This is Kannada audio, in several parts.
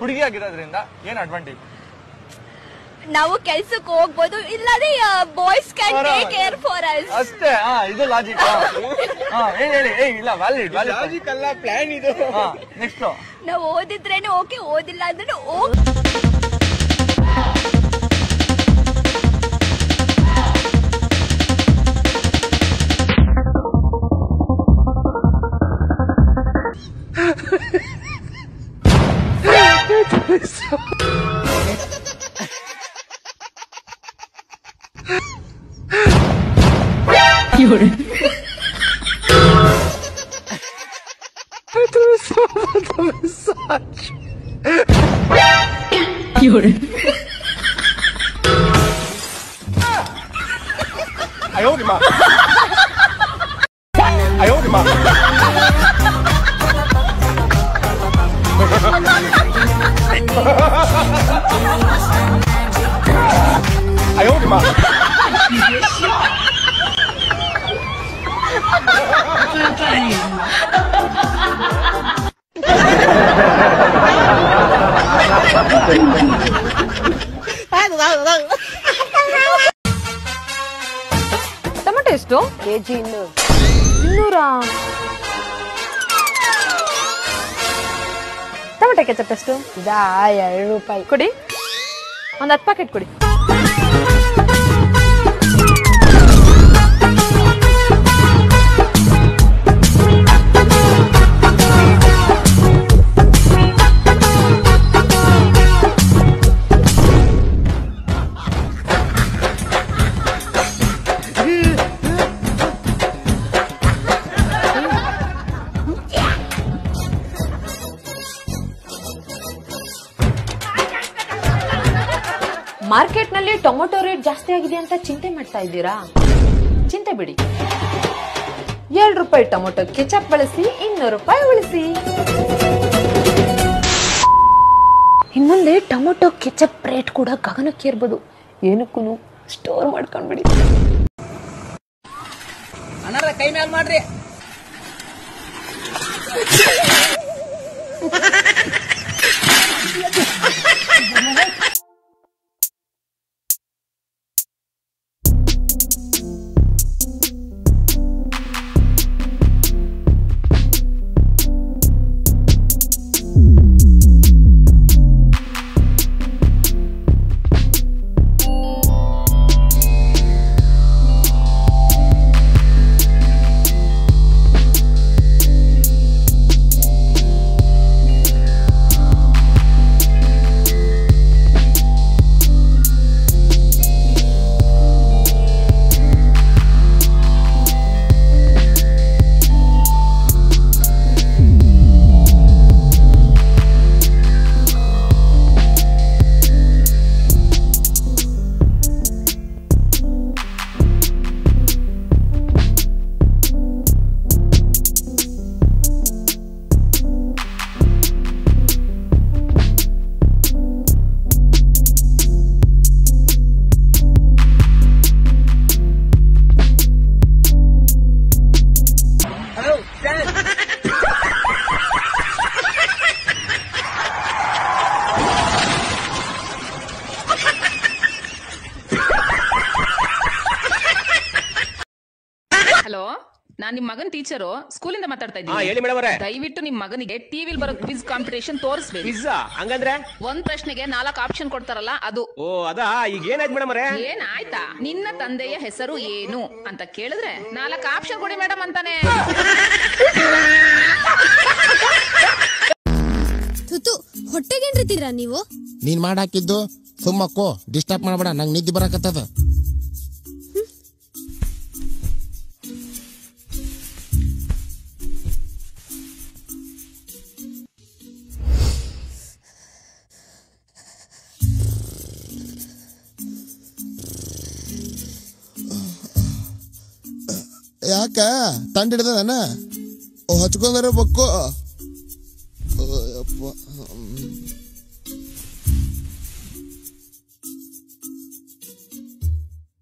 ಹುಡುಗಿಯಾಗಿರೋದ್ರಿಂದ ಏನ್ ಅಡ್ವಾಂಟೇಜ್ ನಾವು ಕೆಲ್ಸಕ್ಕೆ ಹೋಗ್ಬೋದು ಇಲ್ಲದೆ ಬಾಯ್ಸ್ ಕ್ಯಾನ್ ಬರೋಣ. ಟೇಕ್ ಕೇರ್ ಫಾರ್ ಅಸ್ ಅಷ್ಟೇ ಹಾ ಇದು ಲಾಜಿಕ್ ಹಾ ಹೇಳಿ ಹೇಳಿ ಏ ಇಲ್ಲ ವ್ಯಾಲಿಡ್ ವ್ಯಾಲಿಡ್ ಲಾಜಿಕ್ ಅಲ್ಲ ಪ್ಲಾನ್ ಇದು ಹಾ ನೆಕ್ಸ್ಟ್ ನಾವು ಓದಿದ್ರೇನೆ ಓಕೆ ಓದಿಲ್ಲ ಅಂದ್ರೆ okay I owed him up. I owed him up. I owed him up. Tomato ಎಷ್ಟು ಕೆಜಿ ಇನ್ನು ಇನ್ನೂರಾ ಟೊಮೆಟೊ ಕೆಚಪ್ ಎಷ್ಟು ಇದಾ ಎರಡು ರೂಪಾಯಿ ಕೊಡಿ ಒಂದ್ ಹತ್ತು ಪ್ಯಾಕೆಟ್ ಕೊಡಿ ಮಾರ್ಕೆಟ್ ನಲ್ಲಿ ಟೊಮೊಟೊ ರೇಟ್ ಜಾಸ್ತಿ ಆಗಿದೆ ಅಂತ ಚಿಂತೆ ಮಾಡ್ತಾ ಇದ್ದೀರಾ ಚಿಂತೆ ಬಿಡಿ ಏಳು ರೂಪಾಯಿ ಟೊಮೊಟೊ ಕೆಚಪ್ ಬಳಸಿ ಇನ್ನೂರು ರೂಪಾಯಿ ಉಳಿಸಿ ಇನ್ಮುಂದೆ ಟೊಮೊಟೊ ಕೆಚಪ್ ರೇಟ್ ಕೂಡ ಗಗನಕ್ಕೇರ್ಬೋದು ಏನಕ್ಕೂ ಸ್ಟೋರ್ ಮಾಡ್ಕೊಂಡ್ಬಿಡಿ ಕೈ ಮ್ಯಾಲ್ ಮಾಡ್ರಿ ಹಲೋ ನಾನ್ ನಿಮ್ ಮಗನ್ ಟೀಚರು ಸ್ಕೂಲಿಂದ ಮಾತಾಡ್ತಾ ಹಾ ಇದ್ದೀನಿ ಹೇಳಿ ಮೇಡಮ್ ಅವರೇ ದಯವಿಟ್ಟು ನಿಮ್ ಮಗನಿಗೆ ಟಿವಿಲ್ ಬರೋ ಕ್ವಿಜ್ ಕಾಂಪಿಟೇಷನ್ ತೋರಿಸ್ಬೇಕು ಪಿಜ್ಜಾ ಹಂಗಂದ್ರೆ ಒಂದ್ ಪ್ರಶ್ನೆಗೆ ನಾಲ್ಕು ಆಪ್ಷನ್ ಕೊಡ್ತಾರಲ್ಲ ಅದು ಓ ಅದಾ ಈಗ ಏನಾಯ್ತು ಮೇಡಮ್ ಅವರೇ ಏನ್ ಆಯ್ತಾ ನಿನ್ನ ತಂದೆಯ ಹೆಸರು ಏನು ಅಂತ ಕೇಳಿದ್ರೆ ನಾಲ್ಕು ಆಪ್ಷನ್ ಕೊಡಿ ಮೇಡಮ್ ಅಂತಾನೆ ತುತು ಹೊಟ್ಟೆಗೇನ್ರಿತೀರಾ ನೀವು ನೀನ್ ಮಾಡಾಕಿದ್ದು ಸುಮ್ಮಕ್ಕೋ ಡಿಸ್ಟರ್ಬ್ ಮಾಡಬೇಡ ನಂಗೆ ನಿದ್ದೆ ಬರಾಕತ್ತದ ಯಾಕ ತಂಡ ಹಿಡ್ದದನ ಹಚ್ಕೊಂಡ್ರೆ ಬಕ್ಕು ಅಯ್ಯಪ್ಪ ಹ್ಮ್.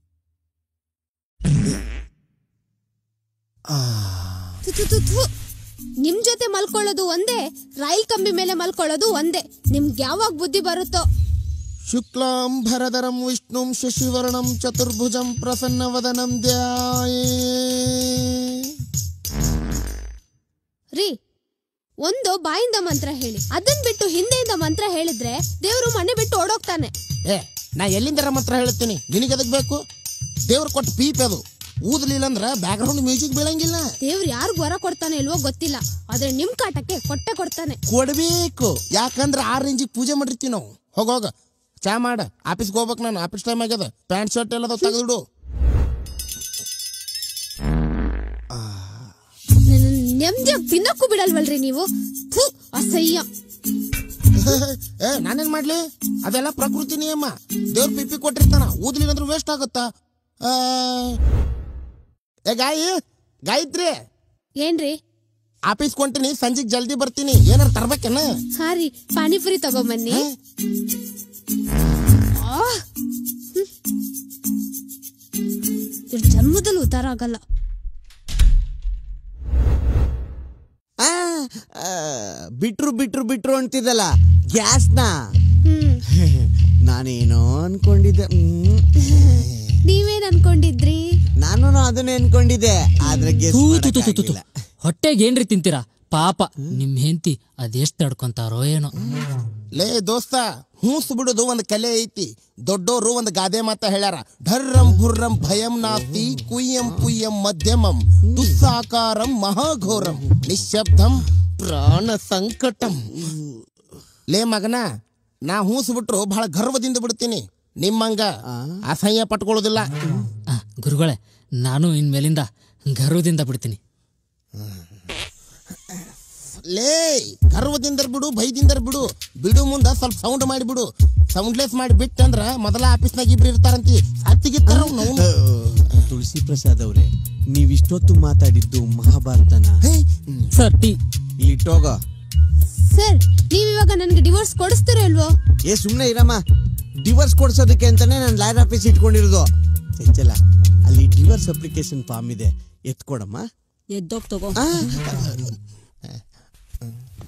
ತು ತು ತು ತು ನಿಮ್ ಜೊತೆ ಮಲ್ಕೊಳ್ಳೋದು ಒಂದೇ ರೈಲ್ ಕಂಬಿ ಮೇಲೆ ಮಲ್ಕೊಳ್ಳೋದು ಒಂದೇ ನಿಮ್ಗೆ ಯಾವಾಗ ಬುದ್ಧಿ ಬರುತ್ತೋ ಶುಕ್ಲಾಂ ಭರದರಂ ವಿಷ್ಣುಂ ಶಶಿವರ್ಣಂ ಚತುರ್ಭುಜಂ ಪ್ರಸನ್ನವದನಂ ಧ್ಯಾಯೇ ರೀ ಒಂದು ಬಾಯಿಂದ ಮಂತ್ರ ಹೇಳಿ ಅದನ್ ಬಿಟ್ಟು ಹಿಂದೆಯಿಂದ ಮಂತ್ರ ಹೇಳಿದ್ರೆ ದೇವ್ರು ಮನೆ ಬಿಟ್ಟು ಓಡೋಗ್ತಾನೆ ಏ ನಾ ಎಲ್ಲಿಂದರ ಮಾತ್ರ ಹೇಳ್ತೀನಿ ನಿನಗೆ ಅದಕ್ಕೆ ಬೇಕು ದೇವ್ರು ಕೊಟ್ಟು ಪೀಪ್ ಅದು ಊದ್ಲಿಲ್ಲ ಅಂದ್ರ ಬ್ಯಾಕ್ಗ್ರೌಂಡ್ ಮ್ಯೂಸಿಕ್ ಬೀಳಂಗಿಲ್ಲ ದೇವ್ರು ಯಾರಿಗ್ ವರ ಕೊಡ್ತಾನೆ ಇಲ್ವೋ ಗೊತ್ತಿಲ್ಲ ಆದ್ರೆ ನಿಮ್ ಕಾಟಕ್ಕೆ ಕೊಟ್ಟೆ ಕೊಡ್ತಾನೆ ಕೊಡ್ಬೇಕು ಯಾಕಂದ್ರ ಆ ರೇಂಜಿಗೆ ಪೂಜೆ ಮಾಡಿರ್ತೀವಿ ನಾವು ಹೋಗೋಗ ಚಾ ಮಾಡ ಆಫೀಸ್ಗೆ ಹೋಗ್ಬೇಕು ನಾನು ಆಫೀಸ್ ಟೈಮ್ ಆಗ್ಯದ ಪ್ಯಾಂಟ್ ಶರ್ಟ್ ಎಲ್ಲ ತೆಗೆದಿಡು ನೆಮ್ಮದಿಯಾಗಿ ತಿನ್ನಕ್ಕೂ ಬಿಡಲ್ವಲ್ರಿ ನೀವು ಥು, ಅಸಹ್ಯ ಏ ನಾನೇನ್ ಮಾಡ್ಲಿ ಅದೆಲ್ಲ ಪ್ರಕೃತಿ ನಿಯಮ ದೇವ್ರ ಪಿಪ್ಪಿ ಕೊಟ್ಟಿರ್ತಾನ ಊದ್ಲಿಲ್ಲ ಅಂದ್ರೆ ವೇಸ್ಟ್ ಆಗುತ್ತಾ ಆ, ಏ ಗಾಯಿ ಗಾಯತ್ರಿ ಏನ್ರಿ ಆಫೀಸ್ ಕೊಂಟಿನಿ ಸಂಜೆಗ್ ಜಲ್ದಿ ಬರ್ತೀನಿ ಏನಾರ ತರ್ಬೇಕೇನ ಹಾ ರೀ ಪಾನಿಪುರಿ ತಗೊಂಬನ್ನಿ ಆ, ಹ್ಮ್. ಇವ್ರ್ ಜನ್ಮದಲ್ಲಿ ಉದ್ದಾರ ಆಗಲ್ಲ ಆ, ಆ, ಬಿಟ್ರು ಬಿಟ್ರು ಬಿಟ್ರು ಅಂತಿದ್ದಲ್ಲ ಗ್ಯಾಸ್ನ ಹ್ಮ್ ನಾನೇನೋ ಅನ್ಕೊಂಡಿದ್ದೆ ಹ್ಮ್. ನೀವೇನ್ ಅನ್ಕೊಂಡಿದ್ರಿ ನಾನು ಅದನ್ನೇ ಅನ್ಕೊಂಡಿದ್ದೆ ಆದ್ರೆ guess ತೂ ತು ತು ತು ತು ತು. ಮಾಡಕ್ಕಾಗಿಲ್ಲ. ಹೊಟ್ಟೆಗೆ ಏನ್ರಿ ತಿಂತೀರಾ ಪಾಪ ನಿಮ್ ಹೆಂಡತಿ ಅದೆಷ್ಟ್ ತಡ್ಕೊಂತಾರೋ ಏನೋ ಲೇ ದೋಸ್ತ ಹೂಸ್ ಬಿಡುದು ಒಂದ್ ಕಲೆ ಐತಿ ದೊಡ್ಡೋರು ಒಂದ್ ಗಾದೆ ಮಾತ ಹೇಳ್ಯಾರ ಢರ್ರಂ ಭುರ್ರಂ ಭಯಂ ನಾಸ್ತಿ ಕುಯ್ಯಂ ಪುಯ್ಯಂ ಮಧ್ಯಮಂ ದುಸ್ಸಾಕಾರಂ ಮಹಾಘೋರಂ ನಿಶ್ಶಬ್ದಂ ಪ್ರಾಣ ಸಂಕಟಂ ಲೇ ಮಗನ ನಾ ಹೂಸ್ ಬಿಟ್ರು ಬಹಳ ಗರ್ವದಿಂದ ಬಿಡ್ತೀನಿ ನಿಮ್ಮಂಗ ಅಸಹ್ಯ ಪಟ್ಕೊಳ್ಳೋದಿಲ್ಲ ಆ, ಗುರುಗಳೇ ನಾನು ಇನ್ಮೇಲಿಂದ ಗರ್ವದಿಂದ ಬಿಡ್ತೀನಿ ಲೇ ಗರ್ವದಿಂದ ಬಿಡು ಭಯದಿಂದ ಬಿಡು ಬಿಡು ಮುಂದ ಸ್ವಲ್ಪ ಸೌಂಡ್ ಮಾಡಿಬಿಡು ಸೌಂಡ್ಲೆಸ್ ಮಾಡಿ ಬಿಟ್ಟಂದ್ರ ಮೊದಲ ಆಫೀಸ್ನಾಗ ಇಬ್ರು ಇರ್ತಾರಂತಿ ಸತ್ತಿಗಿತ್ತಾರ ನಾವು ತುಳಸಿ ಪ್ರಸಾದ್ ಅವ್ರೆ ನೀವ್ ಇಷ್ಟೊತ್ತು ಮಾತಾಡಿದ್ದು ಮಹಾಭಾರತನ ಸರ್ ಟೀ ಇಲ್ಲಿಟ್ಟೋಗ ಸರ್ ನೀವ್ ಇವಾಗ ನನ್ಗೆ ಡಿವೋರ್ಸ್ ಕೊಡಿಸ್ತೀರೋ ಇಲ್ವೋ ಏ ಸುಮ್ನೆ ಇರಮ್ಮ ಡಿವೋರ್ಸ್ ಕೊಡ್ಸೋದಕ್ಕೆ ಅಂತಾನೆ ನಾನು ಲಾಯರ್ ಆಫೀಸ್ ಇಟ್ಕೊಂಡಿರೋದು ಹೆಚ್ಚಲ್ಲ ಅಲ್ಲಿ ಡಿವೋರ್ಸ್ ಅಪ್ಲಿಕೇಶನ್ ಫಾರ್ಮ್ ಇದೆ ಎತ್ಕೊಡಮ್ಮ ಎದ್ದೋಗ್ ತಗೋ ಆ,